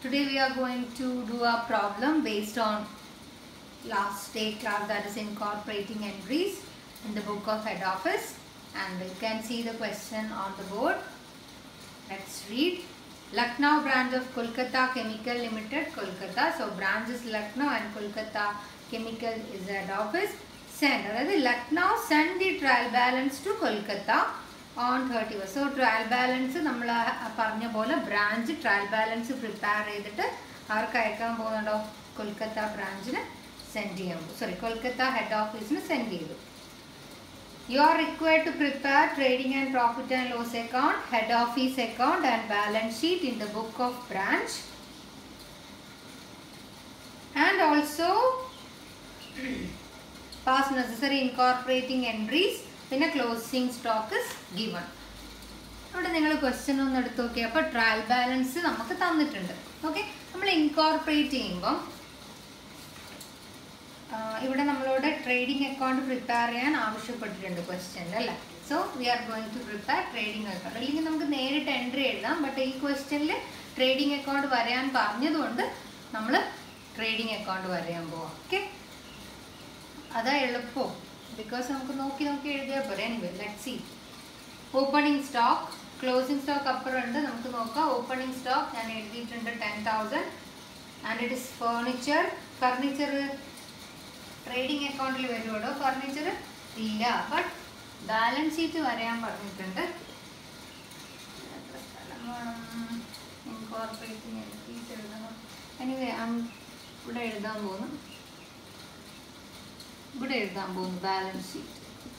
Today we are going to do a problem based on last day class that is incorporating entries in the book of head office and you can see the question on the board. Let's read. Lucknow branch of Kolkata Chemical Limited, Kolkata. So branch is Lucknow and Kolkata Chemical is head office. Send, അതായത് Lucknow send the trial balance to Kolkata on thirty so trial balance നമ്മൾ പറഞ്ഞ പോലെ branch trial balance prepare ചെയ്തിട്ട് ആർക്ക് അയക്കാൻ പോകുന്നുണ്ടോ Kolkata ബ്രാഞ്ചിന് send ചെയ്യാൻ പോകും sorry Kolkata head ഓഫീസിന് സെൻഡ് ചെയ്തു You are required to prepare trading and profit and loss account, head office account and balance sheet in the book of branch. And also pass necessary incorporating entries പിന്നെ closing stock is given ഇവിടെ നിങ്ങൾ question ഒന്ന് എടുത്ത് നോക്കിയാൽ അപ്പോൾ trial balance നമുക്ക് തന്നിട്ടുണ്ട് okay നമ്മൾ ഇൻകോർപ്പറേറ്റ് ചെയ്യുമ്പം ഇവിടെ നമ്മളോട് ട്രേഡിംഗ് അക്കൗണ്ട് പ്രിപ്പയർ ചെയ്യാൻ ആവശ്യപ്പെട്ടിട്ടുണ്ട് ക്വസ്റ്റ്യനിൽ അല്ലേ so we are going to prepare trading account അല്ലെങ്കിൽ നമുക്ക് നേരിട്ട് എൻട്രി എഴുതാം ബട്ട് ഈ ക്വസ്റ്റ്യനിൽ ട്രേഡിംഗ് അക്കൗണ്ട് വരയാൻ പറഞ്ഞതുകൊണ്ട് നമ്മൾ ട്രേഡിംഗ് അക്കൗണ്ട് വരയാൻ പോവാം ഓക്കെ അതാ എളുപ്പം ബിക്കോസ് നമുക്ക് നോക്കി നോക്കി എഴുതിയാൽ പോരെ anyway let see opening stock closing stock അപ്പുറം ഉണ്ട് നമുക്ക് നോക്കാം ഓപ്പണിംഗ് സ്റ്റോക്ക് ഞാൻ എഴുതിയിട്ടുണ്ട് ten thousand and it is furniture furniture trading അക്കൗണ്ടിൽ വരുമോ ഫർണിച്ചർ ഇല്ല ബട്ട് ബാലൻസ് ഷീറ്റ് വരയാൻ പറഞ്ഞിട്ടുണ്ട് എത്ര സ്ഥലം വേണം ഇൻകോർപ്പറേറ്റിംഗ് എൻട്രീസ് എഴുതണം എനിവേ ഇവിടെ എഴുതാൻ പോകുന്നു ഇവിടെ എഴുതാൻ പോകുന്നു ബാലൻസ് ഷീറ്റ്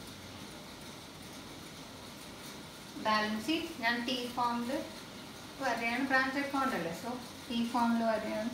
ബാലൻസ് ഷീറ്റ് ഞാൻ ടി ഫോമിൽ വരെയാണ് ബ്രാഞ്ച് അക്കൗണ്ട് അല്ലേ സോ ടി ഫോമിൽ വരെയാണ്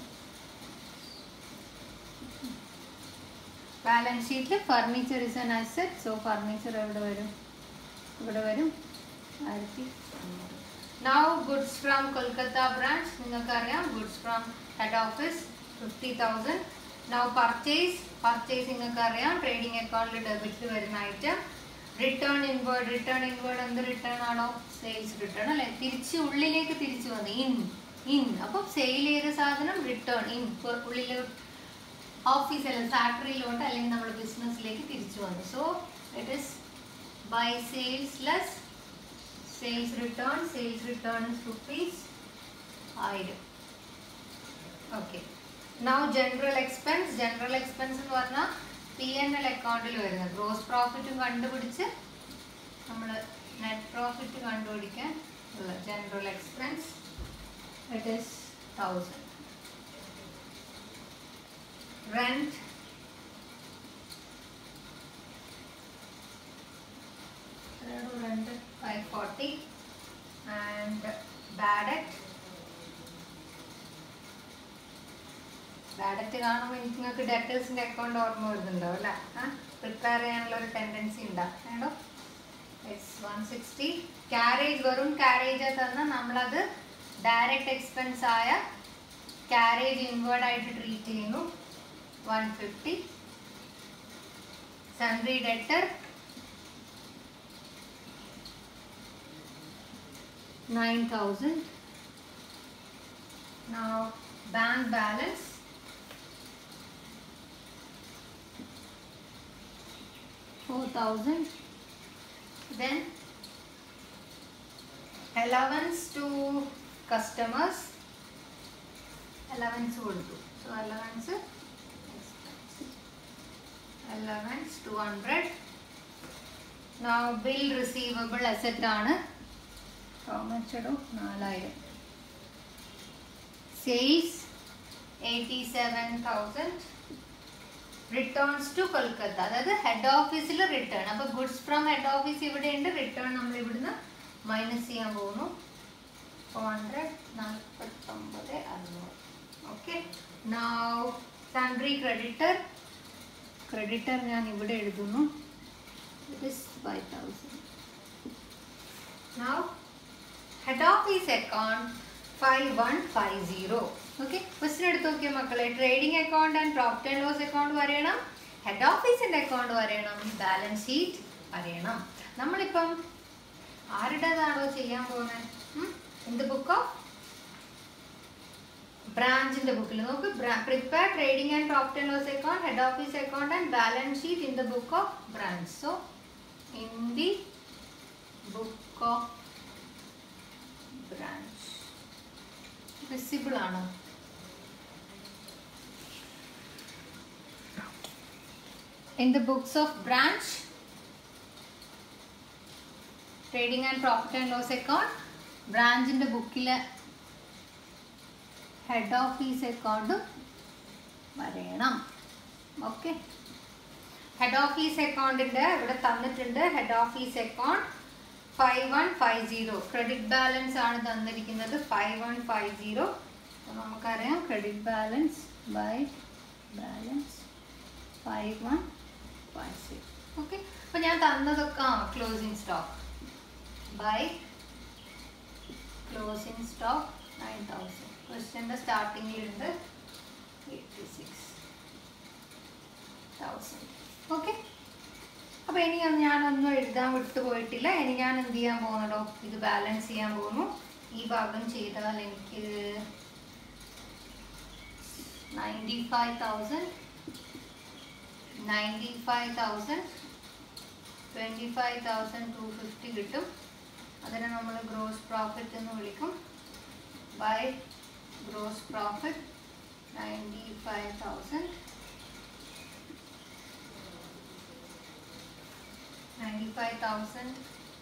ബാലൻസ് ഷീറ്റിൽ furniture is an asset so furniture എവിടെ വരും ഇവിടെ വരും ആയിരത്തി now goods from Kolkata branch നിങ്ങൾക്കറിയാം goods from head office fifty thousand now purchase purchase നിങ്ങൾക്ക് അറിയാം ട്രേഡിംഗ് അക്കൗണ്ടിൽ ഡെബിറ്റിൽ വരുന്ന item return inward return inward എന്ത് റിട്ടേൺ ആണോ സെയിൽസ് റിട്ടേൺ അല്ലെ തിരിച്ച് ഉള്ളിലേക്ക് തിരിച്ചു വന്നു ഇൻ ഇൻ അപ്പം സെയിൽ ചെയ്ത സാധനം റിട്ടേൺ ഇൻ ഉള്ളിൽ ഓഫീസ് അല്ല ഫാക്ടറിയിലോട്ട് അല്ലെങ്കിൽ നമ്മൾ ബിസിനസ്സിലേക്ക് തിരിച്ചു വന്നു so it is by sales less sales return sales return rupees ആയിരം okay now general expense general expense എന്ന് പറഞ്ഞാൽ പി എൻ എൽ അക്കൗണ്ടിൽ വരുന്നത് ഗ്രോസ് പ്രോഫിറ്റും കണ്ടുപിടിച്ച് നമ്മൾ നെറ്റ് പ്രോഫിറ്റ് കണ്ടുപിടിക്കാൻ ഉള്ള general expense it is thousand rent rent 540 and bad debt bad debt കാണുമ്പോൾ എനിക്ക് നിങ്ങൾക്ക് ഡെറ്റേഴ്സിൻ്റെ അക്കൗണ്ട് ഓർമ്മ വരുന്നുണ്ടാവും അല്ലേ ആ പ്രിപ്പയർ ചെയ്യാനുള്ള ഒരു ടെൻഡൻസി ഉണ്ടാവും വേണ്ടോ ഇറ്റ്സ് വൺ സിക്സ്റ്റി ക്യാരേജ് വെറും ക്യാരേജ് തന്നാൽ നമ്മളത് ഡയറക്റ്റ് എക്സ്പെൻസ് ആയ ക്യാരേജ് ഇൻവേർഡ് ആയിട്ട് ട്രീറ്റ് ചെയ്യുന്നു 150 sundry debtor 9000 now bank balance Four thousand. Then allowance to customers. Allowance കൊടുത്തു. So allowance allowance 200 now bill receivable asset ആണ് how much ഇടും നാലായിരം sales 87000 റിട്ടേൺസ് ടു കൊൽക്കത്ത അതായത് ഹെഡ് ഓഫീസിൽ റിട്ടേൺ അപ്പോൾ ഗുഡ്സ് ഫ്രം ഹെഡ് ഓഫീസ് ഇവിടെ ഉണ്ട് റിട്ടേൺ നമ്മൾ ഇവിടുന്ന് മൈനസ് ചെയ്യാൻ പോകുന്നു ഫോർ ഹൺഡ്രഡ് നാൽപ്പത്തൊമ്പത് അറുന്നൂറ് okay now sundry creditor creditor ഞാൻ ഇവിടെ എഴുതുന്നു it is five thousand now head office account five one five zero okay question എടുത്ത് നോക്കിയ മക്കളെ trading account and profit and loss account വരയണം ഹെഡ് ഓഫീസിൻ്റെ അക്കൗണ്ട് വരയണം ബാലൻസ് ഷീറ്റ് വരയണം നമ്മളിപ്പം ആരുടേതാണോ ചെയ്യാൻ പോകുന്നത് ഇൻ ദ ബുക്ക് ഓഫ് ബ്രാഞ്ചിന്റെ ബുക്കിൽ നോക്ക് prepare trading and profit and loss account head office account and balance sheet in the book of branch so in the book of branch visible ആണോ in the books of branch trading and profit and loss account ബ്രാഞ്ചിന്റെ ബുക്കിലെ head office അക്കൗണ്ടും വരയണം okay head office അക്കൗണ്ടിന്റെ ഇവിടെ തന്നിട്ടുണ്ട് head office account five one five zero credit balance ആണ് തന്നിരിക്കുന്നത് five one five zero നമുക്കറിയാം credit balance by balance five one five zero okay അപ്പോൾ ഞാൻ തന്നതൊക്കെ ആ closing stock by closing stock nine thousand ക്വസ്റ്റ്യൻ്റെ സ്റ്റാർട്ടിങ്ങിലുണ്ട് എയ്റ്റി സിക്സ് തൗസൻഡ് ഓക്കെ അപ്പോൾ ഇനി ഒന്ന് ഞാനൊന്നും എഴുതാൻ വിട്ടുപോയിട്ടില്ല ഇനി ഞാൻ എന്ത് ചെയ്യാൻ പോകുന്നതോ ഇത് ബാലൻസ് ചെയ്യാൻ പോകുന്നു ഈ ഭാഗം ചെയ്താൽ എനിക്ക് ninety five thousand ninety five thousand twenty five thousand two fifty കിട്ടും അതിനെ നമ്മൾ ഗ്രോസ് പ്രോഫിറ്റ് എന്ന് വിളിക്കും by gross profit ninety five thousand ninety five thousand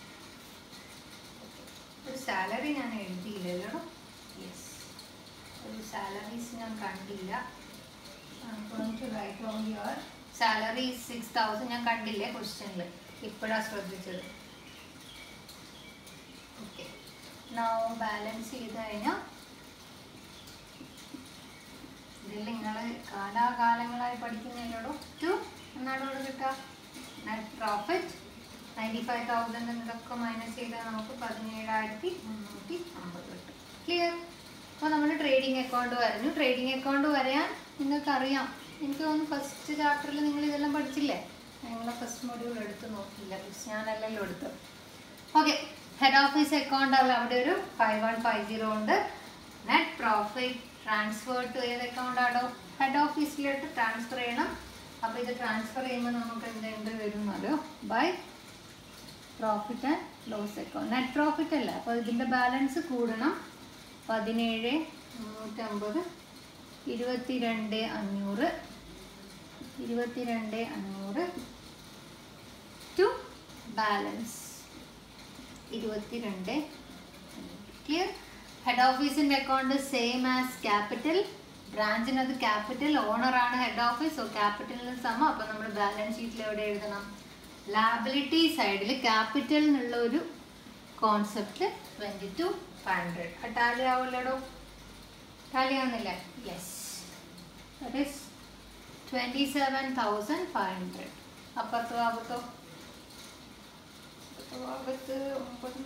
ഒരു സാലറി ഞാൻ എഴുതിയില്ലല്ലോ യെസ് ഒരു സാലറീസ് ഞാൻ കണ്ടില്ല right on your salary six thousand ഞാൻ കണ്ടില്ലേ ക്വസ്റ്റ്യനിൽ ഇപ്പോഴാണ് ശ്രദ്ധിച്ചത് ഓക്കെ നൗ ബാലൻസ് ചെയ്ത് കഴിഞ്ഞാൽ ഇതിൽ നിങ്ങൾ കാലാകാലങ്ങളായി പഠിക്കുന്നതിനോട് ടു എന്നാണ് ഇവിടെ കിട്ടുക net profit ninety five thousand എന്നതൊക്കെ മൈനസ് ചെയ്താൽ നമുക്ക് പതിനേഴായിരത്തി മുന്നൂറ്റി അമ്പത് കിട്ടും ക്ലിയർ അപ്പോൾ നമ്മൾ ട്രേഡിംഗ് അക്കൗണ്ട് വരഞ്ഞു ട്രേഡിംഗ് അക്കൗണ്ട് വരയാൻ നിങ്ങൾക്കറിയാം എനിക്ക് തോന്നുന്നു ഫസ്റ്റ് ചാപ്റ്ററിൽ നിങ്ങൾ ഇതെല്ലാം പഠിച്ചില്ലേ ഞങ്ങൾ ഫസ്റ്റ് മൊഡ്യൂൾ എടുത്ത് നോക്കിയില്ല പക്ഷെ ഞാനല്ലല്ലോ എടുത്തു ഓക്കെ ഹെഡ് ഓഫീസ് അക്കൗണ്ട് അല്ല അവിടെ ഒരു ഫൈവ് വൺ ഫൈവ് സീറോ ഉണ്ട് നെറ്റ് പ്രോഫിറ്റ് ട്രാൻസ്ഫർ ടു ഏത് അക്കൗണ്ട് ആണോ ഹെഡ് ഓഫീസിലോട്ട് ട്രാൻസ്ഫർ ചെയ്യണം അപ്പോൾ ഇത് ട്രാൻസ്ഫർ ചെയ്യുമ്പോൾ നമുക്ക് എന്തെങ്കിലും വരുന്നല്ലോ by profit and loss account net profit അല്ല അപ്പോൾ ഇതിൻ്റെ ബാലൻസ് കൂടണം പതിനേഴ് മുന്നൂറ്റമ്പത് ഇരുപത്തിരണ്ട് അഞ്ഞൂറ് ഇരുപത്തിരണ്ട് അഞ്ഞൂറ് ടു ബാലൻസ് ഇരുപത്തിരണ്ട് ക്ലിയർ ഹെഡ് ഓഫീസിൻ്റെ അക്കൗണ്ട് സെയിം ആസ് ക്യാപിറ്റൽ ബ്രാഞ്ചിനത് ക്യാപിറ്റൽ ഓണറാണ് ഹെഡ് ഓഫീസ് സോ ക്യാപിറ്റലിന് സമം അപ്പോൾ നമ്മൾ ബാലൻസ് ഷീറ്റിൽ എവിടെ എഴുതണം ലാബിലിറ്റി സൈഡിൽ ക്യാപിറ്റൽ എന്നുള്ള ഒരു concept twenty two five hundred tally ആവില്ലടോ ടാലി ആവുന്നില്ല yes that is twenty seven thousand five hundred അപ്പുറത്ത് ഭാഗത്തോ അപ്പുറത്തെ ഭാഗത്ത് ഒമ്പത്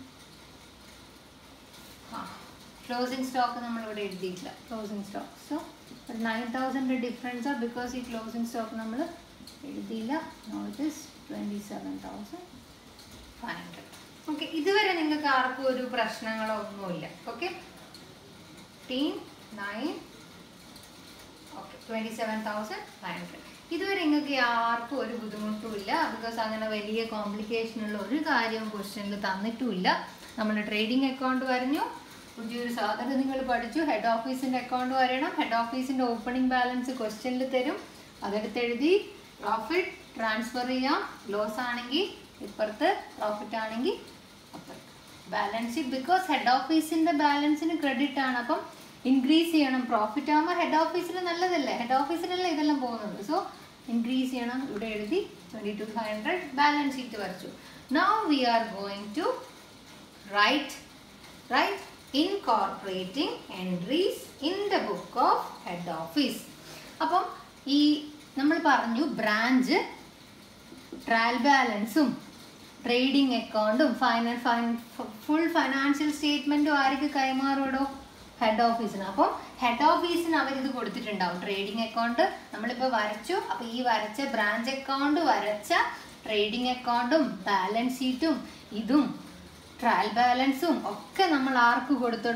ആ ക്ലോസിംഗ് സ്റ്റോക്ക് നമ്മളിവിടെ എഴുതിയിട്ടില്ല ക്ലോസിംഗ് സ്റ്റോക്ക് സോ ഒരു നയൻ തൗസൻഡ് ഡിഫറൻസാണ് ബിക്കോസ് ഈ ക്ലോസിംഗ് സ്റ്റോക്ക് നമ്മൾ എഴുതിയില്ല no it is twenty seven thousand five hundred okay ഇതുവരെ നിങ്ങൾക്ക് ആർക്കും ഒരു പ്രശ്നങ്ങളോ ഒന്നുമില്ല ഓക്കെ ടീൻ nine okay twenty seven thousand five hundred ഇതുവരെ നിങ്ങൾക്ക് ആർക്കും ഒരു ബുദ്ധിമുട്ടും ഇല്ല ബിക്കോസ് അങ്ങനെ വലിയ കോംപ്ലിക്കേഷൻ ഉള്ള ഒരു കാര്യവും ക്വസ്റ്റ്യനിൽ തന്നിട്ടുമില്ല നമ്മൾ ട്രേഡിംഗ് അക്കൗണ്ട് വരഞ്ഞു പുതിയൊരു സാധനം നിങ്ങൾ പഠിച്ചു ഹെഡ് ഓഫീസിൻ്റെ അക്കൗണ്ട് വരണം ഹെഡ് ഓഫീസിൻ്റെ ഓപ്പണിംഗ് ബാലൻസ് ക്വസ്റ്റ്യനിൽ തരും അതെടുത്ത് എഴുതി പ്രോഫിറ്റ് ട്രാൻസ്ഫർ ചെയ്യാം ലോസ് ആണെങ്കിൽ ഇപ്പുറത്ത് പ്രോഫിറ്റ് ആണെങ്കിൽ അപ്പുറത്ത് ബാലൻസ് ഷീറ്റ് ബിക്കോസ് ഹെഡ് ഓഫീസിൻ്റെ ബാലൻസിന് ക്രെഡിറ്റ് ആണ് അപ്പം ഇൻക്രീസ് ചെയ്യണം പ്രോഫിറ്റ് ആകുമ്പോൾ ഹെഡ് ഓഫീസിൽ നല്ലതല്ലേ ഹെഡ് ഓഫീസിലല്ലേ ഇതെല്ലാം പോകുന്നത് സോ ഇൻക്രീസ് ചെയ്യണം ഇവിടെ എഴുതി twenty two five hundred balance sheet വരച്ചു now we are going to write right incorporating entries in the book of head office അപ്പം ഈ നമ്മൾ പറഞ്ഞു ബ്രാഞ്ച് ട്രയൽ ബാലൻസും ട്രേഡിംഗ് അക്കൗണ്ടും ഫൈനൽ ഫൈൻ ഫുൾ ഫൈനാൻഷ്യൽ സ്റ്റേറ്റ്മെൻറ്റും ആർക്ക് കൈമാറുമോ ഹെഡ് ഓഫീസിന് അപ്പം ഹെഡ് ഓഫീസിന് അവരിത് കൊടുത്തിട്ടുണ്ടാവും ട്രേഡിംഗ് അക്കൗണ്ട് നമ്മളിപ്പോൾ വരച്ചു അപ്പോൾ ഈ വരച്ച ബ്രാഞ്ച് അക്കൗണ്ട് വരച്ച ട്രേഡിംഗ് അക്കൗണ്ടും ബാലൻസ് ഷീറ്റും ഇതും ട്രയൽ ബാലൻസും ഒക്കെ നമ്മൾ ആർക്ക് കൊടുത്തടോ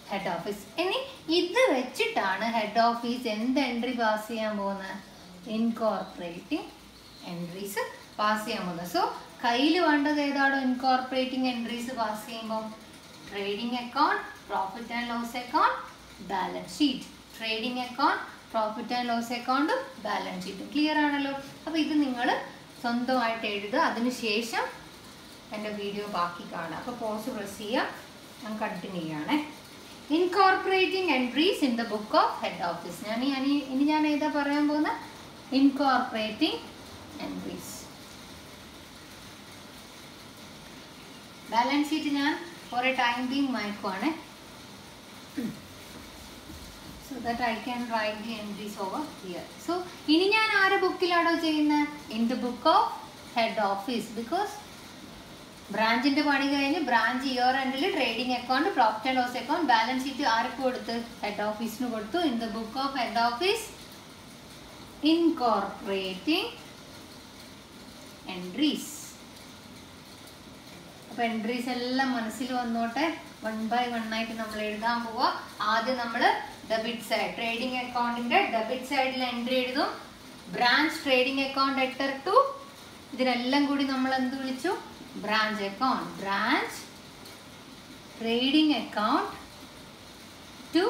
ഹെഡ് ഓഫീസ് ഇനി ഇത് വെച്ചിട്ടാണ് ഹെഡ് ഓഫീസ് എന്ത് എൻട്രി പാസ് ചെയ്യാൻ പോകുന്നത് ഇൻകോർപ്പറേറ്റിംഗ് എൻട്രീസ് പാസ് ചെയ്യാൻ പോകുന്നത് സോ കയ്യിൽ വേണ്ടത് ഏതാണോ ഇൻകോർപ്പറേറ്റിംഗ് എൻട്രീസ് പാസ് ചെയ്യുമ്പോൾ trading account profit and loss account balance sheet trading account profit and loss അക്കൗണ്ടും ബാലൻസ് ഷീറ്റും ക്ലിയർ ആണല്ലോ അപ്പോൾ ഇത് നിങ്ങൾ സ്വന്തമായിട്ട് എഴുതുക അതിനുശേഷം എൻ്റെ വീഡിയോ ബാക്കി കാണുക അപ്പോൾ പോസ് പ്രസ് ചെയ്യുക ഞാൻ കണ്ടിന്യൂ ചെയ്യണേ incorporating entries in the book of head office ഞാൻ ഈ- ഇനി ഇനി ഞാൻ ഏതാ പറയാൻ പോകുന്ന ഇൻകോർപ്പറേറ്റിംഗ് എൻട്രീസ് ബാലൻസ് ഷീറ്റ് ഞാൻ ഒരു ടൈം ബീങ് മയക്കുവാണ് so that I can write the entries over here so ഇനി ഞാൻ ആരെ ബുക്കിലാണോ ചെയ്യുന്നത് in the book of head office because ബ്രാഞ്ചിന്റെ പണി കഴിഞ്ഞ് ബ്രാഞ്ച് ഇയർ എൻഡിൽ trading account profit and loss account balance sheet ആർക്ക് കൊടുത്ത് ഹെഡ് ഓഫീസിന് കൊടുത്തു in the book of head office incorporating entries അപ്പൊ എൻട്രീസ് എല്ലാം മനസ്സിൽ വന്നോട്ടെ വൺ ബൈ വൺ ആയിട്ട് നമ്മൾ എഴുതാൻ പോവാ ആദ്യം നമ്മൾ ഡെബിറ്റ് സൈഡ് ട്രേഡിംഗ് അക്കൗണ്ടിന്റെ ഡെബിറ്റ് സൈഡിൽ എൻട്രി എഴുതും ബ്രാഞ്ച് ട്രേഡിംഗ് അക്കൗണ്ട് എട്ടർ ടു ഇതിനെല്ലാം കൂടി നമ്മൾ എന്ത് വിളിച്ചു branch account branch trading account to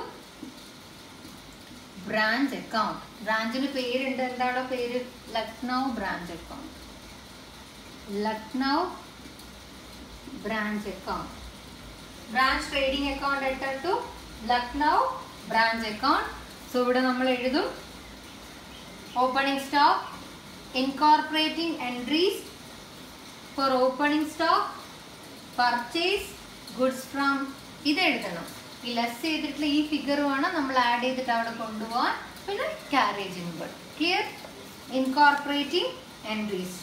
branch account ബ്രാഞ്ചിന് പേരുണ്ട് എന്താണോ പേര് Lucknow branch account Lucknow branch account branch trading account എട്ടർ to Lucknow branch account so ഇവിടെ നമ്മൾ എഴുതും opening stock incorporating entries for opening stock purchase goods from ഇത് എഴുതണം ഈ ലെസ് ചെയ്തിട്ടുള്ള ഈ ഫിഗർ വേണം നമ്മൾ ആഡ് ചെയ്തിട്ട് അവിടെ കൊണ്ടുപോകാൻ പിന്നെ carriage inward clear incorporating entries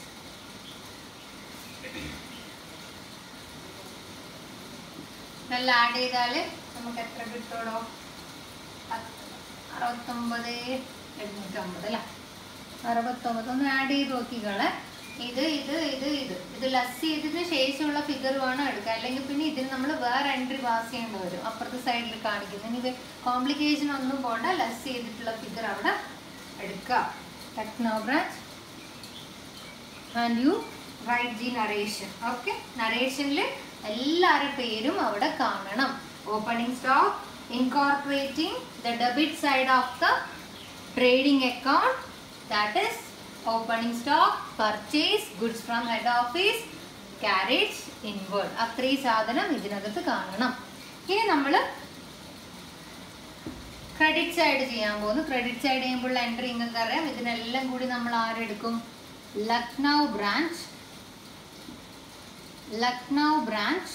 നല്ല ആഡ് ചെയ്താൽ നമുക്ക് എത്ര കിട്ടുമോ അറുപത്തൊമ്പത് എഴുന്നൂറ്റമ്പത് അല്ല അറുപത്തൊമ്പത് ഒന്ന് ആഡ് ചെയ്ത് നോക്കിക്കളെ ഇത് ഇത് ഇത് ഇത് ഇത് ലസ് ചെയ്തതിന് ശേഷമുള്ള ഫിഗർ വേണം എടുക്കാൻ അല്ലെങ്കിൽ പിന്നെ ഇതിന് നമ്മൾ വേറെ എൻട്രി പാസ് ചെയ്യേണ്ടി വരും അപ്പുറത്തെ സൈഡിൽ കാണിക്കുന്നു ഇനി കോംപ്ലിക്കേഷൻ ഒന്നും പോണ്ട ലസ് ചെയ്തിട്ടുള്ള ഫിഗർ അവിടെ എടുക്കുക ടെക്നോ branch and you write the narration okay നറേഷനിൽ എല്ലാവരുടെ പേരും അവിടെ കാണണം opening stock incorporating the debit side of the trading account that is opening stock purchase goods from head office carriage inward അത്രയും സാധനം ഇതിനകത്ത് കാണണം ഇനി നമ്മൾ ക്രെഡിറ്റ് സൈഡ് ചെയ്യാൻ പോകുന്നു ക്രെഡിറ്റ് സൈഡ് ചെയ്യുമ്പോൾ എൻട്രി നിങ്ങൾക്ക് അറിയാം ഇതിനെല്ലാം കൂടി നമ്മൾ ആരെടുക്കും Lucknow branch Lucknow branch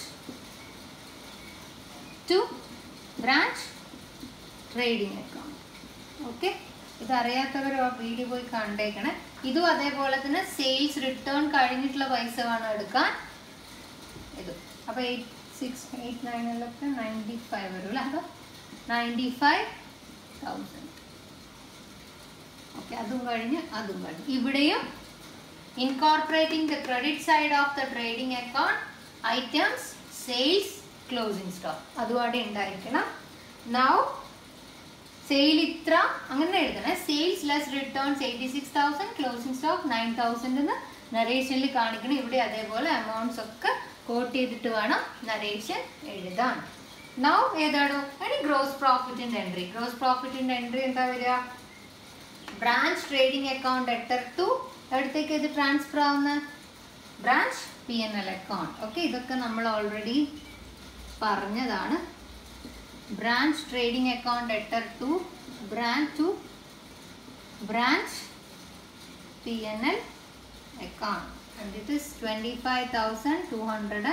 to branch trading account okay ഇത് അറിയാത്തവർ ആ വീഡിയോ പോയി കണ്ടേക്കണേ ഇതും അതേപോലെ തന്നെ സെയിൽസ് റിട്ടേൺ കഴിഞ്ഞിട്ടുള്ള പൈസ വേണം എടുക്കാൻ ഇത് അപ്പോൾ എയ്റ്റ് സിക്സ് എയ്റ്റ് നയനിലൊക്കെ നയൻറ്റി ഫൈവ് വരും അല്ലേ അതോ നയൻറ്റി ഫൈവ് തൗസൻഡ് ഓക്കെ അതും കഴിഞ്ഞ് അതും കഴിഞ്ഞ് ഇവിടെയും incorporating the credit side of the trading account items sales closing stock അതും അവിടെ ഉണ്ടായിരിക്കണം നൗ സെയിൽ ഇത്ര അങ്ങനെ എഴുതണേ sales less returns eighty six thousand closing stock nine thousand എന്ന് നരേഷനിൽ കാണിക്കണം ഇവിടെ അതേപോലെ അമൗണ്ട്സ് ഒക്കെ കോട്ട് ചെയ്തിട്ട് വേണം നരേഷൻ എഴുതാൻ നൗ ഏതാണോ ഇനി ഗ്രോസ് പ്രോഫിറ്റിന്റെ എൻട്രി ഗ്രോസ് പ്രോഫിറ്റിന്റെ എൻട്രി എന്താ വരിക ബ്രാഞ്ച് ട്രേഡിംഗ് അക്കൗണ്ട് എട്ടർ ടു എവിടത്തേക്ക് ഇത് ട്രാൻസ്ഫർ ആവുന്ന branch P N L account okay ഇതൊക്കെ നമ്മൾ ഓൾറെഡി പറഞ്ഞതാണ് ബ്രാഞ്ച് ട്രേഡിംഗ് അക്കൗണ്ട് എട്ടർ to branch to branch P N L account and it is 25,250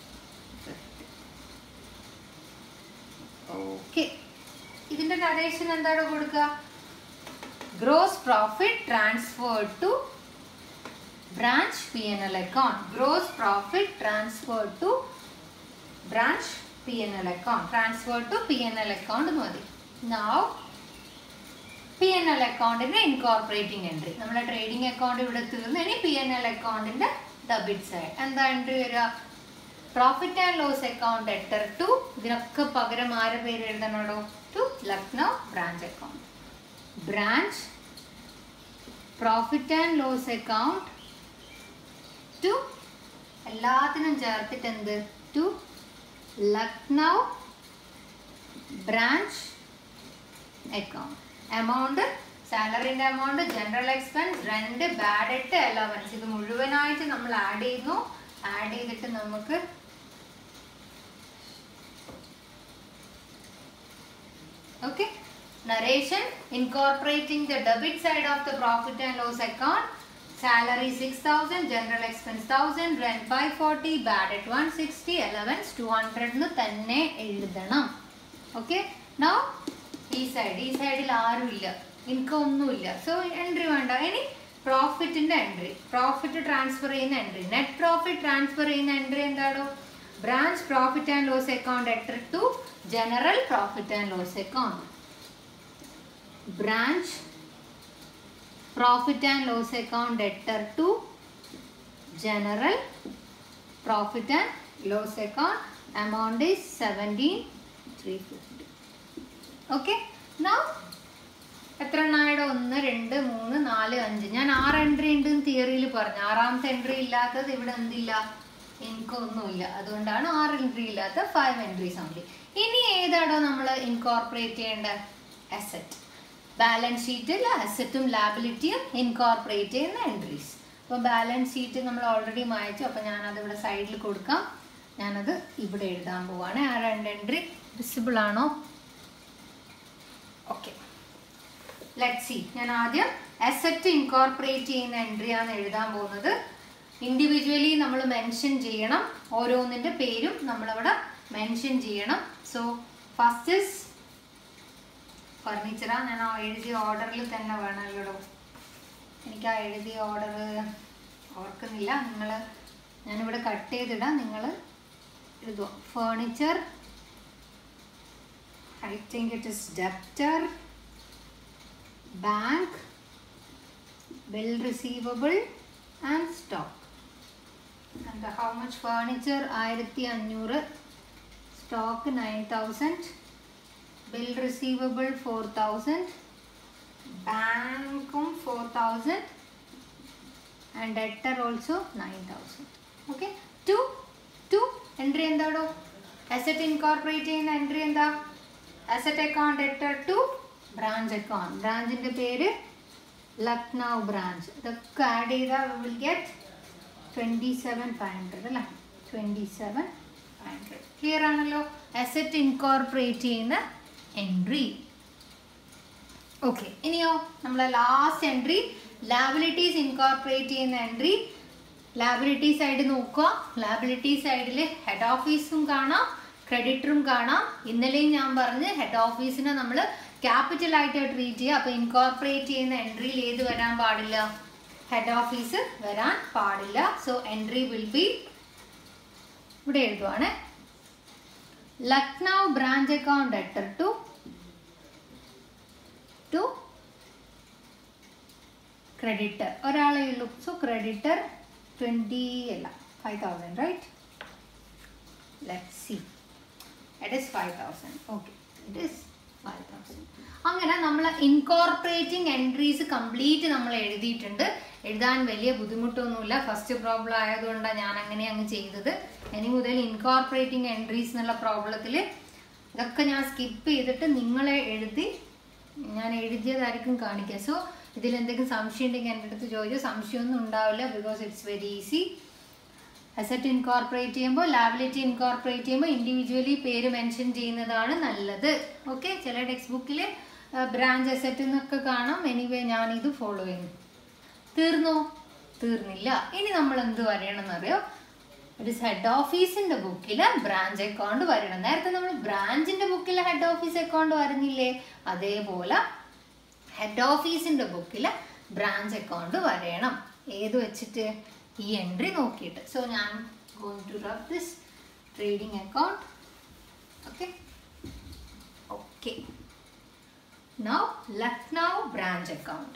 okay ഇതിന്റെ നരേഷൻ എന്താണ് കൊടുക്കുക gross profit transfer to branch P N L account gross profit transfer to branch P N L account transfer to P N L account മതി now P N L അക്കൗണ്ടിന്റെ incorporating entry നമ്മുടെ trading account ഇവിടെ തീർന്നു ഇനി P N L അക്കൗണ്ടിന്റെ debit side എന്താ entry വരിക profit and loss account എട്ടർ ടു ഇതിനൊക്കെ പകരം ആരെ പേര് എഴുതണോടോ to Lucknow branch account branch profit and loss account to എല്ലാത്തിനും ചേർത്തിട്ട് എന്ത് to Lucknow branch account amount സാലറിന്റെ എമൗണ്ട് ജനറൽ എക്സ്പെൻസ് രണ്ട് ബാഡ് എട്ട് അലവൻസ് ഇത് മുഴുവനായിട്ട് നമ്മൾ ആഡ് ചെയ്യുന്നു ആഡ് ചെയ്തിട്ട് നമുക്ക് okay narration incorporating the debit side of the profit and loss account salary 6000 general expense 1000 rent 540 bad at 160 allowance 200 എന്ന് തന്നെ എഴുതണം ഓക്കെ നൗ ഈ സൈഡ് ഈ സൈഡിൽ ആരുമില്ല ഇൻകം ഒന്നുമില്ല സോ എൻട്രി വേണ്ട ഇനി പ്രോഫിറ്റിന്റെ എൻട്രി പ്രോഫിറ്റ് ട്രാൻസ്ഫർ ചെയ്യുന്ന എൻട്രി നെറ്റ് പ്രോഫിറ്റ് ട്രാൻസ്ഫർ ചെയ്യുന്ന എൻട്രി എന്താണോ branch profit and loss account എട്ടർ to general profit and loss account branch profit and loss account എട്ടർ to general profit and loss account amount is 17350 okay now എത്ര എണ്ണായുടെ ഒന്ന് രണ്ട് മൂന്ന് നാല് അഞ്ച് ഞാൻ ആറ് എൻട്രി ഉണ്ട് തിയറിയിൽ പറഞ്ഞു ആറാമത്തെ എൻട്രി ഇല്ലാത്തത് ഇവിടെ എന്തില്ല എനിക്കൊന്നുമില്ല അതുകൊണ്ടാണ് ആറ് എൻട്രി ഇല്ലാത്ത ഫൈവ് എൻട്രീസ് ഓൺലി ഇനി ഏതാണോ നമ്മൾ ഇൻകോർപ്പറേറ്റ് ചെയ്യേണ്ട അസറ്റ് ബാലൻസ് ഷീറ്റിൽ അസറ്റും ലാബിലിറ്റിയും ഇൻകോർപ്പറേറ്റ് ചെയ്യുന്ന എൻട്രീസ് അപ്പോൾ ബാലൻസ് ഷീറ്റ് നമ്മൾ ഓൾറെഡി മായച്ചു അപ്പോൾ ഞാനത് ഇവിടെ സൈഡിൽ കൊടുക്കാം ഞാനത് ഇവിടെ എഴുതാൻ പോവാണ് ആ രണ്ട് എൻട്രി വിസിബിൾ ആണോ ഓക്കെ ലെറ്റ് സി ഞാൻ ആദ്യം അസറ്റ് ഇൻകോർപ്പറേറ്റ് ചെയ്യുന്ന എൻട്രിയാണ് എഴുതാൻ പോകുന്നത് ഇൻഡിവിജ്വലി നമ്മൾ മെൻഷൻ ചെയ്യണം ഓരോന്നിൻ്റെ പേരും നമ്മളവിടെ മെൻഷൻ ചെയ്യണം സോ ഫസ്റ്റ് ഇസ് ഫർണിച്ചറാ ഞാൻ ആ എഴുതിയ ഓർഡറിൽ തന്നെ വേണമല്ലോ എനിക്ക് ആ എഴുതിയ ഓർഡർ ഓർക്കുന്നില്ല നിങ്ങൾ ഞാനിവിടെ കട്ട് ചെയ്തിടാം നിങ്ങൾ എഴുതുക furniture I think it is debtor, bank, bill receivable and stock. And how much furniture? ആയിരത്തി അഞ്ഞൂറ് stock nine thousand bill receivable four thousand ബാങ്കും four thousand and debtor also nine thousand okay to two entry എന്താടോ asset incorporate ചെയ്യുന്ന entry എന്താ asset account എറ്റർ to branch account ബ്രാഞ്ചിൻ്റെ പേര് Lucknow branch ഇതൊക്കെ ആഡ് ചെയ്താൽ will get twenty seven five hundred അല്ലേ twenty seven five hundred clear ആണല്ലോ അസറ്റ് ഇൻകോർപ്പറേറ്റ് ചെയ്യുന്ന എൻട്രി ഓക്കെ ഇനിയോ നമ്മളെ ലാസ്റ്റ് എൻട്രി ലാബിലിറ്റീസ് ഇൻകോർപ്പറേറ്റ് ചെയ്യുന്ന എൻട്രി ലാബിലിറ്റി സൈഡ് നോക്കുക ലാബിലിറ്റി സൈഡിൽ ഹെഡ് ഓഫീസും കാണാം ക്രെഡിറ്ററും കാണാം ഇന്നലെയും ഞാൻ പറഞ്ഞ് ഹെഡ് ഓഫീസിനെ നമ്മൾ ക്യാപിറ്റൽ ആയിട്ട് ട്രീറ്റ് ചെയ്യുക അപ്പോൾ ഇൻകോർപ്പറേറ്റ് ചെയ്യുന്ന എൻട്രിയിൽ ഏത് വരാൻ പാടില്ല ഹെഡ് ഓഫീസ് വരാൻ പാടില്ല സോ എൻട്രി വിൽ ബി ഇവിടെ എഴുതുവാണ് ലക്നൗ ബ്രാഞ്ച് അക്കൗണ്ട് എട്ടർ ടു ടു ക്രെഡിറ്റർ ഒരാളെ ഉള്ളൂ സോ ക്രെഡിറ്റർ ട്വൻറ്റി അല്ല five thousand right let see it is five thousand okay it is five thousand അങ്ങനെ നമ്മൾ ഇൻകോർപ്പറേറ്റിംഗ് എൻട്രീസ് കംപ്ലീറ്റ് നമ്മൾ എഴുതിയിട്ടുണ്ട് എഴുതാൻ വലിയ ബുദ്ധിമുട്ടൊന്നുമില്ല ഫസ്റ്റ് പ്രോബ്ലം ആയതുകൊണ്ടാണ് ഞാൻ അങ്ങനെ അങ്ങ് ചെയ്തത് ഇനി മുതൽ ഇൻകോർപ്പറേറ്റിംഗ് എൻട്രീസ് എന്നുള്ള പ്രോബ്ലത്തിൽ ഇതൊക്കെ ഞാൻ സ്കിപ്പ് ചെയ്തിട്ട് നിങ്ങളെ എഴുതി ഞാൻ എഴുതിയതായിരിക്കും കാണിക്കുക സോ ഇതിൽ എന്തെങ്കിലും സംശയം ഉണ്ടെങ്കിൽ എൻ്റെ അടുത്ത് ചോദിച്ചു സംശയമൊന്നും ഉണ്ടാവില്ല because it's very easy asset incorporate ചെയ്യുമ്പോൾ ലാബിലിറ്റി ഇൻകോർപ്പറേറ്റ് ചെയ്യുമ്പോൾ ഇൻഡിവിജ്വലി പേര് മെൻഷൻ ചെയ്യുന്നതാണ് നല്ലത് ഓക്കെ ചില ടെക്സ്റ്റ് ബുക്കിൽ ബ്രാഞ്ച് അസറ്റ് എന്നൊക്കെ കാണാം എനിവേ ഞാനിത് ഫോളോ ചെയ്യുന്നു തീർന്നോ തീർന്നില്ല ഇനി നമ്മൾ എന്ത് വരണമെന്നറിയോ ഒരു ഹെഡ് ഓഫീസിന്റെ ബുക്കിൽ ബ്രാഞ്ച് അക്കൗണ്ട് വരണം നേരത്തെ നമ്മൾ ബ്രാഞ്ചിന്റെ ബുക്കിൽ ഹെഡ് ഓഫീസ് അക്കൗണ്ട് വരുന്നില്ലേ അതേപോലെ ഹെഡ് ഓഫീസിന്റെ ബുക്കിൽ ബ്രാഞ്ച് അക്കൗണ്ട് വരയണം ഏത് വെച്ചിട്ട് ഈ എൻട്രി നോക്കിയിട്ട് സോ ഞാൻ going to rub this trading account okay okay now Lucknow branch account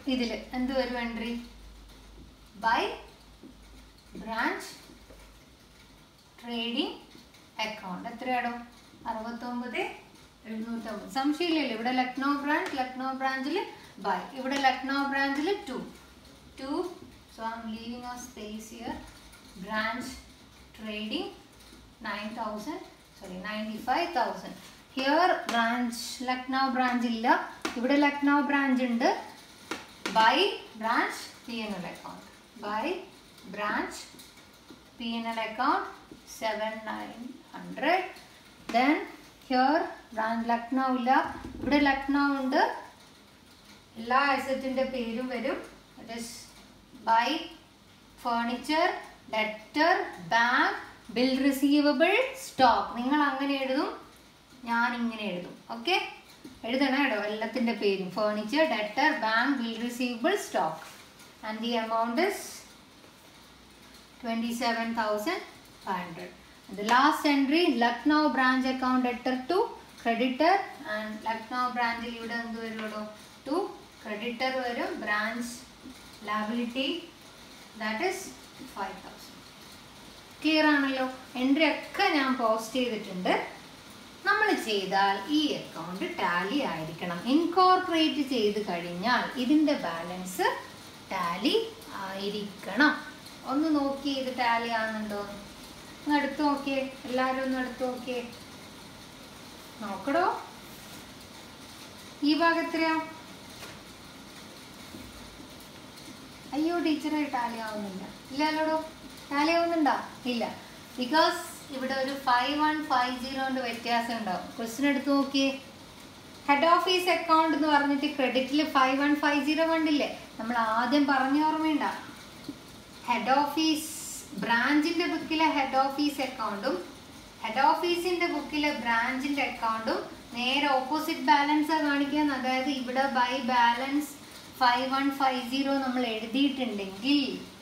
ഇതിൽ എന്ത് വരും entry by branch trading account എത്രയാടോ അറുപത്തൊമ്പത് എഴുന്നൂറ്റമ്പത് സംശയമില്ലല്ലോ ഇവിടെ ലക്നൗ ബ്രാഞ്ച് ലക്നൗ ബ്രാഞ്ചിൽ ബൈ ഇവിടെ ലക്നൗ ബ്രാഞ്ചിൽ to to so I'm leaving a space here branch trading nine thousand sorry ninety five thousand here branch Lucknow branch ഇല്ല ഇവിടെ ലക്നൗ ബ്രാഞ്ച് ഉണ്ട് by branch P N L account by branch P N L account seven nine hundred then here branch Lucknow ഇല്ല ഇവിടെ ലക്നൗ ഉണ്ട് എല്ലാ അസറ്റിൻ്റെ പേരും വരും it is by furniture debtor bank bill receivable stock നിങ്ങൾ അങ്ങനെ എഴുതും ഞാൻ ഇങ്ങനെ എഴുതും ഓക്കെ എഴുതണം കേട്ടോ എല്ലാത്തിൻ്റെ പേരും furniture debtor bank bill receivable stock and the amount is twenty seven thousand five hundred The last entry, Lucknow branch account debtor to creditor and Lucknow branch ഇവിടെ എന്ത് വരുള്ളൂ to creditor വരും branch liability that is 5000 clear ആണല്ലോ entry ഒക്കെ ഞാൻ post ചെയ്തിട്ടുണ്ട് നമ്മൾ ചെയ്താൽ ഈ അക്കൗണ്ട് ടാലി ആയിരിക്കണം ഇൻകോർപ്പറേറ്റ് ചെയ്ത് കഴിഞ്ഞാൽ ഇതിൻ്റെ ബാലൻസ് ടാലി ആയിരിക്കണം ഒന്ന് നോക്കി ഇത് ടാലി ആകുന്നുണ്ടോ ഒന്ന് എടുത്തു നോക്കിയേ എല്ലാവരും ഒന്ന് എടുത്തു നോക്കിയേ നോക്കടോ ഈ ഭാഗത്തിലാ അയ്യോ ടീച്ചറെ ടാലി ആവുന്നില്ല ഇല്ലല്ലോടോ ടാലി ആവുന്നുണ്ടോ ഇല്ല ബിക്കോസ് ഇവിടെ ഒരു ഫൈവ് വൺ ഫൈവ് സീറോൻ്റെ വ്യത്യാസം ഉണ്ടാവും ക്വസ്റ്റ്യൻ എടുത്ത് നോക്കിയേ ഹെഡ് ഓഫീസ് അക്കൗണ്ട് എന്ന് പറഞ്ഞിട്ട് ക്രെഡിറ്റിൽ ഫൈവ് വൺ ഫൈവ് സീറോ കണ്ടില്ലേ നമ്മൾ ആദ്യം പറഞ്ഞ ഓർമ്മയുണ്ട ഹെഡ് ഓഫീസ് ബ്രാഞ്ചിന്റെ ബുക്കിലെ ഹെഡ് ഓഫീസ് അക്കൗണ്ടും ഹെഡ് ഓഫീസിന്റെ ബുക്കിലെ ബ്രാഞ്ചിന്റെ അക്കൗണ്ടും നേരെ ഓപ്പോസിറ്റ് ബാലൻസ് കാണിക്കാൻ അതായത് ഇവിടെ by balance five one five zero നമ്മൾ എഴുതിയിട്ടുണ്ടെങ്കിൽ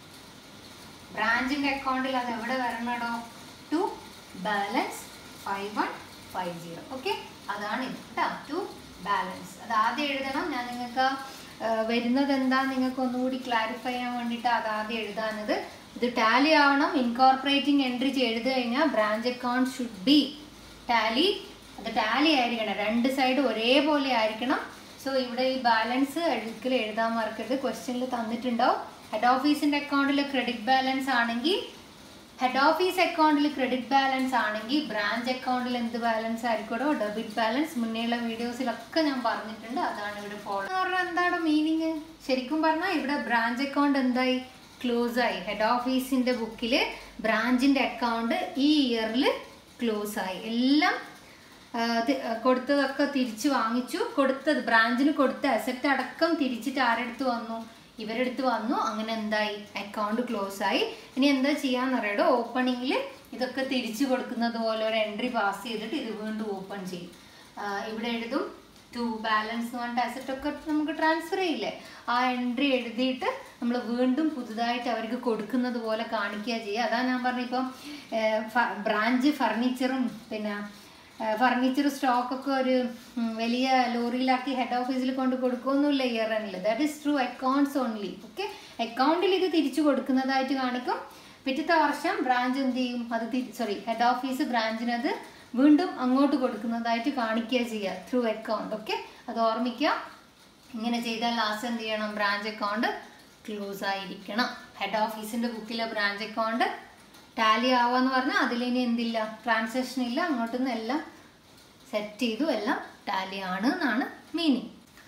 ബ്രാഞ്ചിന്റെ അക്കൗണ്ടിൽ അത് എവിടെ വരണടോ to balance five one five zero okay അതാണ് ഇത് കേട്ടോ ടു ബാലൻസ് അത് ആദ്യം എഴുതണം ഞാൻ നിങ്ങൾക്ക് ആ, വരുന്നത് എന്താ നിങ്ങൾക്ക് ഒന്നുകൂടി ക്ലാരിഫൈ ചെയ്യാൻ വേണ്ടിയിട്ട് അത് ആദ്യം എഴുതാനത് ഇത് ടാലി ആവണം ഇൻകോർപ്പറേറ്റിംഗ് എൻട്രി ചെയ്ത് കഴിഞ്ഞാൽ branch account should be tally അത് ടാലി ആയിരിക്കണം രണ്ട് സൈഡ് ഒരേപോലെ ആയിരിക്കണം സോ ഇവിടെ ഈ ബാലൻസ് ഒരിക്കലും എഴുതാൻ മറക്കരുത് ക്വസ്റ്റ്യനിൽ തന്നിട്ടുണ്ടാവും ഹെഡ് ഓഫീസിന്റെ അക്കൗണ്ടിൽ ക്രെഡിറ്റ് ബാലൻസ് ആണെങ്കിൽ ഹെഡ് ഓഫീസ് അക്കൗണ്ടിൽ ക്രെഡിറ്റ് ബാലൻസ് ആണെങ്കിൽ ബ്രാഞ്ച് അക്കൗണ്ടിൽ എന്ത് ബാലൻസ് ആയിരിക്കണോ ഡെബിറ്റ് ബാലൻസ് മുന്നേയുള്ള വീഡിയോസിലൊക്കെ ഞാൻ പറഞ്ഞിട്ടുണ്ട് അതാണ് ഇവിടെ ഫോളോ പറഞ്ഞാൽ എന്താണ് മീനിങ് ശരിക്കും പറഞ്ഞാൽ ഇവിടെ ബ്രാഞ്ച് അക്കൗണ്ട് എന്തായി ക്ലോസ് ആയി ഹെഡ് ഓഫീസിന്റെ ബുക്കിൽ ബ്രാഞ്ചിന്റെ അക്കൗണ്ട് ഈ ഇയറിൽ ക്ലോസ് ആയി എല്ലാം ആ, തി- ആ, കൊടുത്തതൊക്കെ തിരിച്ചു വാങ്ങിച്ചു കൊടുത്തത് ബ്രാഞ്ചിന് കൊടുത്ത അസറ്റ് അടക്കം തിരിച്ചിട്ട് ആരെടുത്ത് വന്നു ഇവരെടുത്ത് വന്നു അങ്ങനെ എന്തായി അക്കൗണ്ട് ക്ലോസ് ആയി ഇനി എന്താ ചെയ്യാന്നറിയടോ ഓപ്പണിങ്ങിൽ ഇതൊക്കെ തിരിച്ചു കൊടുക്കുന്നത് പോലെ ഒരു എൻട്രി പാസ് ചെയ്തിട്ട് ഇത് വീണ്ടും ഓപ്പൺ ചെയ്യും ആ, ഇവിടെ എഴുതും ടു ബാലൻസ് എന്ന് പറഞ്ഞിട്ട് അസറ്റ് ഒക്കെ നമുക്ക് ട്രാൻസ്ഫർ ചെയ്യില്ലേ ആ എൻട്രി എഴുതിയിട്ട് നമ്മൾ വീണ്ടും പുതുതായിട്ട് അവർക്ക് കൊടുക്കുന്നത് പോലെ കാണിക്കുക ചെയ്യുക അതാണ് ഞാൻ പറഞ്ഞ ഇപ്പം ബ്രാഞ്ച് ഫർണിച്ചറും പിന്നെ ഫർണിച്ചർ സ്റ്റോക്കൊക്കെ ഒരു ഉം, വലിയ ലോറിയിലാക്കി ഹെഡ് ഓഫീസിൽ കൊണ്ട് കൊടുക്കുമൊന്നുമില്ല ഇയർ എൻഡിൽ that is true accounts only okay അക്കൗണ്ടിൽ ഇത് തിരിച്ചു കൊടുക്കുന്നതായിട്ട് കാണിക്കും പിറ്റത്തെ വർഷം ബ്രാഞ്ച് എന്ത് ചെയ്യും അത് സോറി ഹെഡ് ഓഫീസ് ബ്രാഞ്ചിനത് വീണ്ടും അങ്ങോട്ട് കൊടുക്കുന്നതായിട്ട് കാണിക്കുക ചെയ്യുക ത്രൂ അക്കൗണ്ട് ഓക്കെ അത് ഓർമ്മിക്കുക ഇങ്ങനെ ചെയ്താൽ ലാസ്റ്റ് എന്ത് ചെയ്യണം ബ്രാഞ്ച് അക്കൗണ്ട് ക്ലോസ് ആയിരിക്കണം ഹെഡ് ഓഫീസിന്റെ ബുക്കിലെ ബ്രാഞ്ച് അക്കൗണ്ട് ടാലി ആവാന്ന് പറഞ്ഞാൽ അതിലിനി എന്തില്ല ട്രാൻസാക്ഷൻ ഇല്ല അങ്ങോട്ട് നിന്ന് എല്ലാം സെറ്റ് ചെയ്തു എല്ലാം ടാലി ആണ് എന്നാണ് മീനിങ്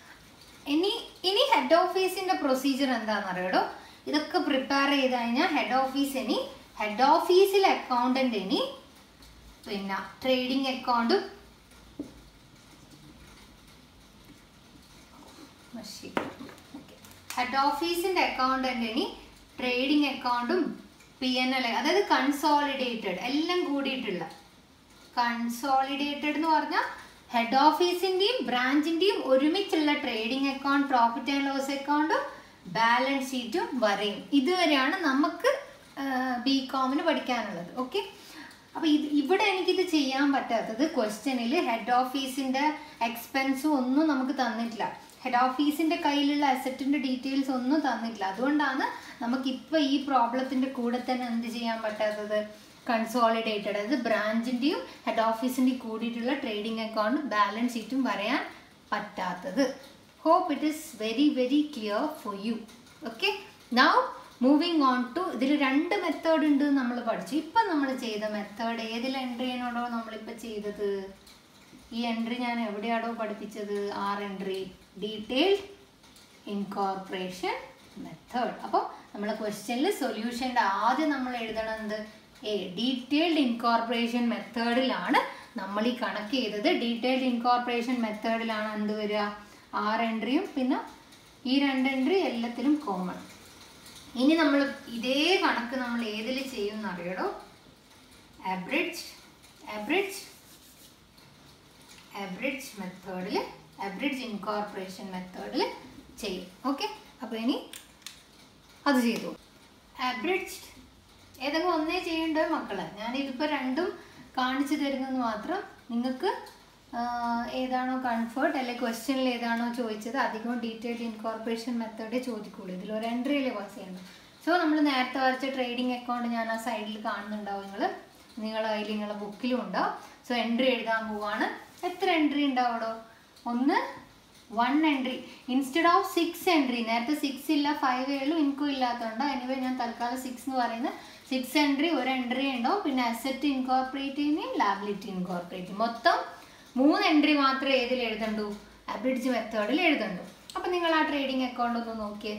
ഇനി ഇനി ഹെഡ് ഓഫീസിന്റെ പ്രൊസീജിയർ എന്താണെന്ന് അറിയടോ ഇതൊക്കെ പ്രിപ്പയർ ചെയ്ത് കഴിഞ്ഞാൽ ഹെഡ് ഓഫീസ് ഇനി ഹെഡ് ഓഫീസിലെ അക്കൗണ്ടന്റ് ഇനി പിന്നെ ട്രേഡിംഗ് അക്കൗണ്ടും ഹെഡ് ഓഫീസിന്റെ അക്കൗണ്ടന്റ് ഇനി ട്രേഡിംഗ് അക്കൗണ്ടും പി എൻ എൽ അതായത് കൺസോളിഡേറ്റഡ് എല്ലാം കൂടിയിട്ടുള്ള കൺസോളിഡേറ്റഡ് എന്ന് പറഞ്ഞാൽ ഹെഡ് ഓഫീസിന്റെയും ബ്രാഞ്ചിന്റെയും ഒരുമിച്ചുള്ള trading account profit and loss അക്കൗണ്ടും ബാലൻസ് ഷീറ്റും വരെയും ഇതുവരെയാണ് നമുക്ക് ബി കോമിന് പഠിക്കാനുള്ളത് ഓക്കെ അപ്പൊ ഇത് ഇവിടെ എനിക്കിത് ചെയ്യാൻ പറ്റാത്തത് ക്വസ്റ്റ്യനിൽ ഹെഡ് ഓഫീസിന്റെ എക്സ്പെൻസും ഒന്നും നമുക്ക് തന്നിട്ടില്ല ഹെഡ് ഓഫീസിന്റെ കയ്യിലുള്ള അസറ്റിന്റെ ഡീറ്റെയിൽസ് ഒന്നും തന്നിട്ടില്ല അതുകൊണ്ടാണ് നമുക്കിപ്പോൾ ഈ പ്രോബ്ലത്തിന്റെ കൂടെ തന്നെ എന്ത് ചെയ്യാൻ പറ്റാത്തത് കൺസോളിഡേറ്റഡ് അതായത് ബ്രാഞ്ചിന്റെയും ഹെഡ് ഓഫീസിന്റെയും കൂടിയിട്ടുള്ള ട്രേഡിംഗ് അക്കൗണ്ട് ബാലൻസ് ഷീറ്റും വരയാൻ പറ്റാത്തത് hope it is very very clear for you okay now moving on to ഇതിൽ രണ്ട് മെത്തേഡ് ഉണ്ട് നമ്മൾ പഠിച്ചു ഇപ്പം നമ്മൾ ചെയ്ത മെത്തേഡ് ഏതിൽ എൻട്രി ചെയ്യണോടോ നമ്മളിപ്പോൾ ചെയ്തത് ഈ എൻട്രി ഞാൻ എവിടെയാണോ പഠിപ്പിച്ചത് R entry detailed incorporation method അപ്പോൾ നമ്മൾ ക്വസ്റ്റ്യനിൽ സൊല്യൂഷൻ്റെ ആദ്യം നമ്മൾ എഴുതണം എന്ത് എ ഡീറ്റെയിൽഡ് ഇൻകോർപ്പറേഷൻ മെത്തേഡിലാണ് നമ്മൾ ഈ കണക്ക് ചെയ്തത് ഡീറ്റെയിൽഡ് ഇൻകോർപ്പറേഷൻ മെത്തേഡിലാണ് എന്ത് വരിക ആർ എൻട്രിയും പിന്നെ ഈ രണ്ട് എൻട്രി എല്ലാത്തിലും കോമൺ ഇനി നമ്മൾ ഇതേ കണക്ക് നമ്മൾ ഏതിൽ ചെയ്യും എന്നറിയടോ അബ്രിഡ്ജ് അബ്രിഡ്ജ് അബ്രിഡ്ജ് മെത്തേഡിൽ അബ്രിഡ്ജ് ഇൻകോർപ്പറേഷൻ മെത്തേഡിൽ ചെയ്യും ഓക്കെ അപ്പോൾ ഇനി അത് ചെയ്തു അബ്രിഡ്ജ് ഏതെങ്കിലും ഒന്നേ ചെയ്യേണ്ടത് മക്കളെ ഞാൻ ഇതിപ്പോൾ രണ്ടും കാണിച്ചു തരുന്നത് മാത്രം നിങ്ങൾക്ക് ഏതാണോ കംഫർട്ട് അല്ലെങ്കിൽ ക്വസ്റ്റ്യനിൽ ഏതാണോ ചോദിച്ചത് അധികം ഡീറ്റെയിൽഡ് ഇൻകോർപ്പറേഷൻ മെത്തേഡേ ചോദിക്കുള്ളൂ ഇതിൽ ഒരു എൻട്രിയിലേ പാസ് ചെയ്യണം സോ നമ്മൾ നേരത്തെ വരച്ച ട്രേഡിംഗ് അക്കൗണ്ട് ഞാൻ ആ സൈഡിൽ കാണുന്നുണ്ടാവും നിങ്ങൾ നിങ്ങൾ അതിൽ നിങ്ങളുടെ ബുക്കിലും ഉണ്ടാവും സോ എൻട്രി എഴുതാൻ പോവാണ് എത്ര എൻട്രി ഉണ്ടാവടോ ഒന്ന് one entry instead of six entry നേരത്തെ സിക്സ് ഇല്ല ഫൈവ് ഉള്ളൂ ഇൻകം ഇല്ലാത്തതുകൊണ്ട് എനിവേ ഞാൻ തൽക്കാലം സിക്സ് എന്ന് പറയുന്നത് സിക്സ് എൻട്രി ഒരു എൻട്രി ഉണ്ടാവും പിന്നെ അസറ്റ് ഇൻകോർപ്പറേറ്റ് ചെയ്യുകയും ലാബിലിറ്റി ഇൻകോർപ്പറേറ്റ് ചെയ്യും മൊത്തം മൂന്ന് എൻട്രി മാത്രമേ ഏതിൽ എഴുതണ്ടൂ അബ്രിഡ്ജ് മെത്തേഡിൽ എഴുതണ്ടൂ അപ്പം നിങ്ങൾ ആ ട്രേഡിംഗ് അക്കൗണ്ട് ഒന്ന് നോക്കിയേ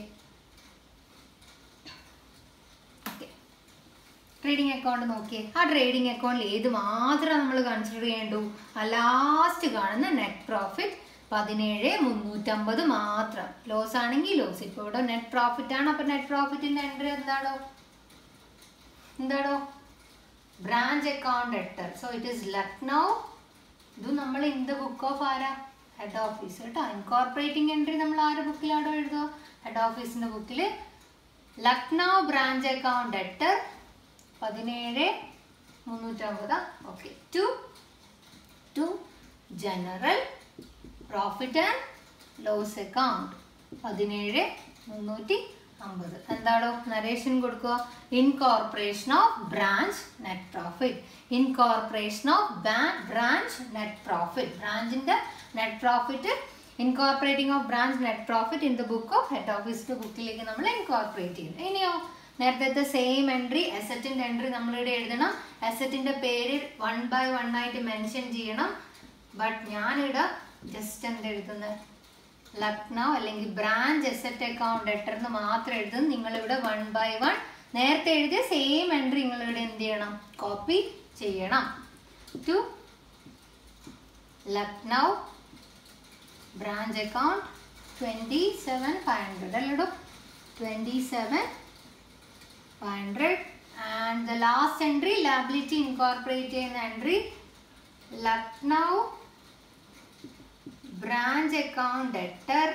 ഓക്കെ ട്രേഡിംഗ് അക്കൗണ്ട് നോക്കിയേ ആ ട്രേഡിംഗ് അക്കൗണ്ടിൽ ഏത് മാത്രം നമ്മൾ കൺസിഡർ ചെയ്യേണ്ടു ആ ലാസ്റ്റ് കാണുന്ന നെറ്റ് പ്രോഫിറ്റ് പതിനേഴ് മുന്നൂറ്റമ്പത് മാത്രം ലോസ് ആണെങ്കിൽ ലോസ് ഇപ്പോൾ ഇവിടെ നെറ്റ് പ്രോഫിറ്റ് ആണ് അപ്പം നെറ്റ് പ്രോഫിറ്റിൻ്റെ എൻട്രി എന്താണോ എന്താണോ ബ്രാഞ്ച് അക്കൗണ്ട് എട്ടർ സോ ഇറ്റ് ഈസ് ലക്നൗ ഇത് നമ്മൾ ഇൻ ദ ബുക്ക് ഓഫ് ആരാ ഹെഡ് ഓഫീസ് കേട്ടോ ഇൻകോർപ്പറേറ്റിംഗ് എൻട്രി നമ്മൾ ആരുടെ ബുക്കിലാണോ എഴുതുക ഹെഡ് ഓഫീസിൻ്റെ ബുക്കിൽ ലക്നൗ ബ്രാഞ്ച് അക്കൗണ്ട് എട്ട് പതിനേഴ് മുന്നൂറ്റമ്പത് okay to to general profit and loss account പതിനേഴ് മുന്നൂറ്റി അമ്പത് എന്താണോ നരേഷൻ കൊടുക്കുക incorporation of branch net profit incorporation of branch net profit ബ്രാഞ്ചിന്റെ net profit incorporating of branch net profit in the book of head ഓഫീസിന്റെ ബുക്കിലേക്ക് നമ്മൾ incorporate ചെയ്യും ഇനിയോ നേരത്തെ സെയിം എൻട്രി അസറ്റിന്റെ എൻട്രി നമ്മളിവിടെ എഴുതണം അസറ്റിന്റെ പേര് വൺ ബൈ വൺ ആയിട്ട് മെൻഷൻ ചെയ്യണം ബട്ട് ഞാനിവിടെ ജസ്റ്റ് എന്ത് എഴുതുന്നത് ലക്നൗ അല്ലെങ്കിൽ ബ്രാഞ്ച് അസറ്റ് അക്കൗണ്ട് ലെറ്റർ എന്ന് മാത്രം എഴുതും നിങ്ങളിവിടെ വൺ ബൈ വൺ നേരത്തെ എഴുതിയ സെയിം എൻട്രി നിങ്ങളിവിടെ എന്ത് ചെയ്യണം കോപ്പി ചെയ്യണം to Lucknow branch account twenty seven five hundred അല്ലടോ twenty seven five hundred and the last entry liability incorporate ചെയ്യുന്ന entry Lucknow branch account debtor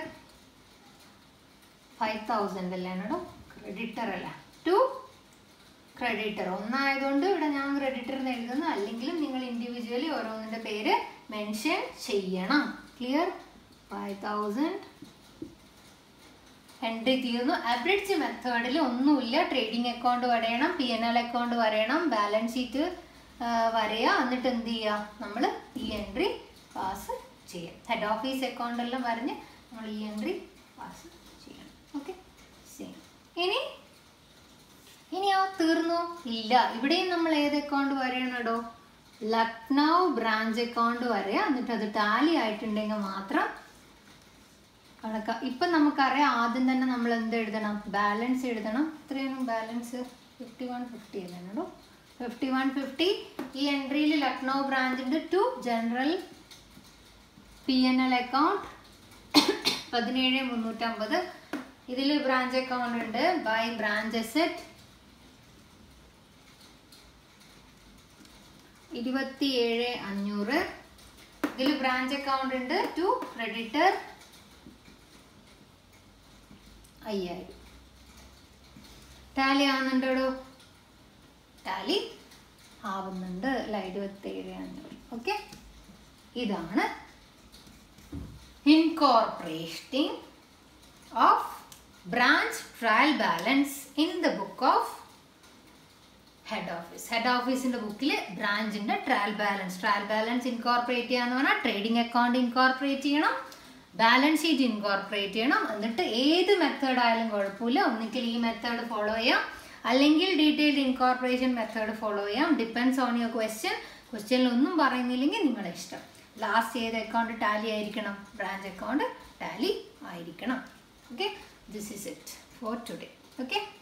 five thousand അല്ലേ എന്നോടോ ക്രെഡിറ്റർ അല്ല ടു ക്രെഡിറ്റർ ഒന്നായതുകൊണ്ട് ഇവിടെ ഞാൻ ക്രെഡിറ്റർ എന്ന് എഴുതുന്നു അല്ലെങ്കിലും നിങ്ങൾ ഇൻഡിവിജ്വലി ഓരോന്നിൻ്റെ പേര് മെൻഷൻ ചെയ്യണം ക്ലിയർ ഫൈവ് തൗസൻഡ് എൻട്രി തീർന്നു അബ്രിഡ്ജ് മെത്തേഡിൽ ഒന്നുമില്ല ട്രേഡിംഗ് അക്കൗണ്ട് വരയണം പി എൻ എൽ അക്കൗണ്ട് വരയണം ബാലൻസ് ഷീറ്റ് വരയുക എന്നിട്ട് എന്ത് ചെയ്യുക നമ്മൾ ഈ എൻട്രി പാസ് ചെയ്യാം ഹെഡ് ഓഫീസ് അക്കൗണ്ട് എല്ലാം വരഞ്ഞ് നമ്മൾ ഈ എൻട്രി പാസ് ചെയ്യണം ഓക്കെ സെയിം ഇനി ഇനിയോ തീർന്നു ഇല്ല ഇവിടെയും നമ്മൾ ഏത് അക്കൗണ്ട് വരയണടോ ലക്നൗ ബ്രാഞ്ച് അക്കൗണ്ട് വരെയാ എന്നിട്ട് അത് ടാലി ആയിട്ടുണ്ടെങ്കിൽ മാത്രം കണക്ക ഇപ്പം നമുക്കറിയാം ആദ്യം തന്നെ നമ്മൾ എന്ത് എഴുതണം ബാലൻസ് എഴുതണം എത്രയാണ് ബാലൻസ് ഫിഫ്റ്റി വൺ ഫിഫ്റ്റി അല്ലേനോ ഫിഫ്റ്റി വൺ ഫിഫ്റ്റി ഈ എൻട്രിയിൽ ലക്നൗ ബ്രാഞ്ചിൻ്റെ to general P N L account പതിനേഴ് മുന്നൂറ്റമ്പത് ഇതിൽ ബ്രാഞ്ച് അക്കൗണ്ട് ഉണ്ട് ബൈ ബ്രാഞ്ച് അസെറ്റ് ഇരുപത്തിയേഴ് അഞ്ഞൂറ് ഇതിൽ ബ്രാഞ്ച് അക്കൗണ്ട് ഉണ്ട് ടു ക്രെഡിറ്റർ അയ്യായിരം ടാലി ആവുന്നുണ്ടോ ടാലി ആവുന്നുണ്ട് അല്ല ഇരുപത്തേഴ് അഞ്ഞൂറ് ഓക്കെ ഇതാണ് incorporating of branch trial balance in the book of head office head ഓഫീസിന്റെ ബുക്കിൽ ബ്രാഞ്ചിന്റെ trial balance trial balance incorporate ചെയ്യാന്ന് പറഞ്ഞാൽ ട്രേഡിംഗ് അക്കൗണ്ട് ഇൻകോർപ്പറേറ്റ് ചെയ്യണം ബാലൻസ് ഷീറ്റ് ഇൻകോർപ്പറേറ്റ് ചെയ്യണം എന്നിട്ട് ഏത് മെത്തേഡ് ആയാലും കുഴപ്പമില്ല ഒന്നിക്കൽ ഈ മെത്തേഡ് ഫോളോ ചെയ്യാം അല്ലെങ്കിൽ ഡീറ്റെയിൽഡ് ഇൻകോർപ്പറേഷൻ മെത്തേഡ് ഫോളോ ചെയ്യാം ഡിപ്പെൻസ് ഓൺ യുവർ ക്വസ്റ്റ്യൻ ക്വസ്റ്റ്യനിൽ ഒന്നും പറയുന്നില്ലെങ്കിൽ നിങ്ങളുടെ ഇഷ്ടം ലാസ്റ്റ് ഏത് അക്കൗണ്ട് ടാലി ആയിരിക്കണം ബ്രാഞ്ച് അക്കൗണ്ട് ടാലി ആയിരിക്കണം okay this is it for today okay